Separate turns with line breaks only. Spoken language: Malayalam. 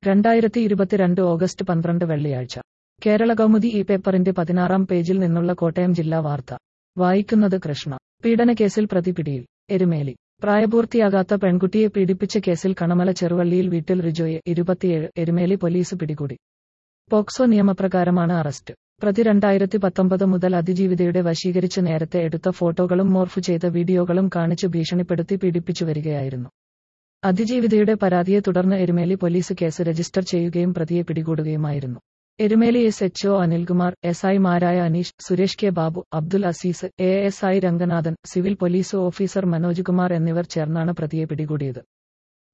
രണ്ടായിരത്തി ഇരുപത്തിരണ്ട് ഓഗസ്റ്റ് പന്ത്രണ്ട് വെള്ളിയാഴ്ച കേരള കൗമുദി ഈ പേപ്പറിന്റെ പതിനാറാം പേജിൽ നിന്നുള്ള കോട്ടയം ജില്ലാ വാർത്ത വായിക്കുന്നത് കൃഷ്ണ പീഡനക്കേസിൽ പ്രതി പിടിയിൽ എരുമേലി പ്രായപൂർത്തിയാകാത്ത പെൺകുട്ടിയെ പീഡിപ്പിച്ച കേസിൽ കണമല ചെറുവള്ളിയിൽ വീട്ടിൽ റിജോയെ ഇരുപത്തിയേഴ് എരുമേലി പോലീസ് പിടികൂടി പോക്സോ നിയമപ്രകാരമാണ് അറസ്റ്റ് പ്രതി രണ്ടായിരത്തി പത്തൊമ്പത് മുതൽ അതിജീവിതയുടെ വശീകരിച്ച് നേരത്തെ എടുത്ത ഫോട്ടോകളും മോർഫ് ചെയ്ത വീഡിയോകളും കാണിച്ചു ഭീഷണിപ്പെടുത്തി പീഡിപ്പിച്ചു വരികയായിരുന്നു അതിജീവിതയുടെ പരാതിയെ തുടർന്ന് എരുമേലി പോലീസ് കേസ് രജിസ്റ്റർ ചെയ്യുകയും പ്രതിയെ പിടികൂടുകയുമായിരുന്നു Erumeli S H O Anilkumar S ഐമാരായ Aneesh Suresh K Babu Abdul Azeez A S I Ranganathan civil police officer Manoj Kumar എന്നിവർ ചേർന്നാണ് പ്രതിയെ പിടികൂടിയത്